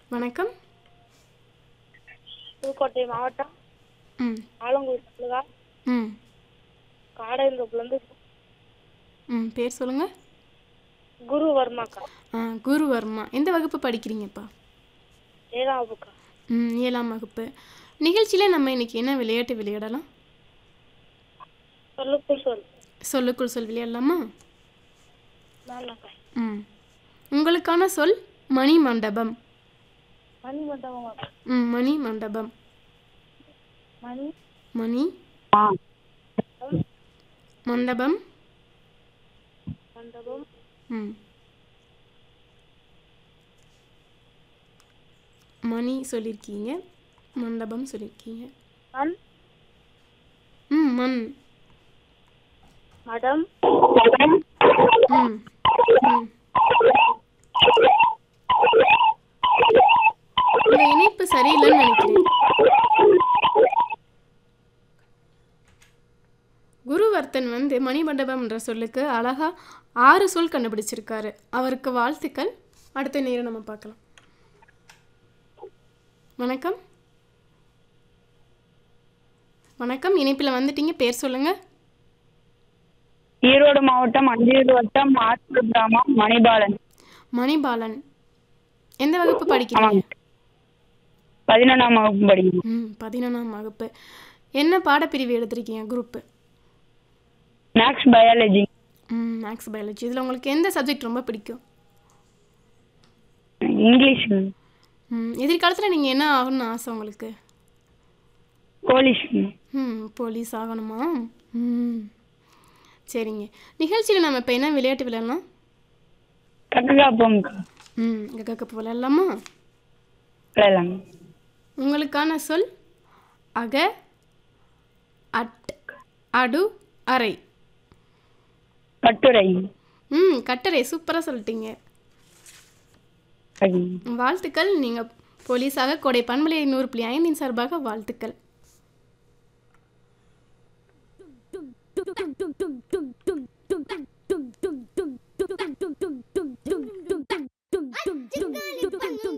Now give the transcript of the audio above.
வணக்கம் புதுக்கோட்டை மாவட்டம் ம் ஆலங்கூர் தாலுகா ம் காடையந்தோப்புலேருந்து ம் பேர் சொல்லுங்கள் குரு வர்மாக்கா ஆ குரு வர்மா எந்த வகுப்பு படிக்கிறீங்கப்பா ஏழாம் வகுப்புக்கா ம் ஏழாம் வகுப்பு நிகழ்ச்சியில் நம்ம இன்னைக்கு என்ன விளையாட்டு விளையாடலாம் சொல்லுக்குள் சொல் சொல்லுக்குள் சொல் விளையாடலாமா நாலாக்கா ம் உங்களுக்கான சொல் மணி மண்டபம் மணி மண்டபம் ம் மணி மண்டபம் மணி மணி மண்டபம் மண்டபம் ம் மணி சொல்லியிருக்கீங்க மண்டபம் சொல்லியிருக்கீங்க மண் ம் மண் மடம் ம் ம் உங்க இணைப்பு சரியில்லைன்னு நினைக்கிறேன் குருவர்த்தன் வந்து மணிமண்டபம்ன்ற சொல்லுக்கு அழகா ஆறு சொல் கண்டுபிடிச்சிருக்காரு அவருக்கு வாழ்த்துக்கள் அடுத்த நேரம் நம்ம பார்க்கலாம் வணக்கம் வணக்கம் இணைப்பில் வந்துட்டீங்க பேர் சொல்லுங்க ஈரோடு மாவட்டம் அந்தியூர் வட்டம் ஆத்தூர் கிராமம் மணிபாலன் மணிபாலன் எந்த வகுப்பு படிக்கிறீங்க பதினொன்றாம் வகுப்பு படிக்கிறேன் ம் பதினொன்றாம் வகுப்பு என்ன பாடப்பிரிவு எடுத்திருக்கீங்க குரூப்பு மேக்ஸ் பயாலஜி ம் மேக்ஸ் பயாலஜி இதில் உங்களுக்கு எந்த சப்ஜெக்ட் ரொம்ப பிடிக்கும் இங்கிலீஷ் ம் எதிர்காலத்தில் நீங்கள் என்ன ஆகணும்னு ஆசை உங்களுக்கு போலீஸ் ம் போலீஸ் ஆகணுமா ம் சரிங்க நிகழ்ச்சியில் நம்ம இப்போ என்ன விளையாட்டு விளையாடலாம் கக்ககாப்பம்க்கா ம் கப்பு விளையாடலாமா விளையாடலாம் உங்களுக்கான சொல் அக அட் அடு அறை கட்டுரை ம் கட்டரை சூப்பராக சொல்லிட்டீங்க வாழ்த்துக்கள் நீங்கள் போலீஸாக கொடை பண்பலை நூறு புள்ளி ஐந்தின் சார்பாக வாழ்த்துக்கள்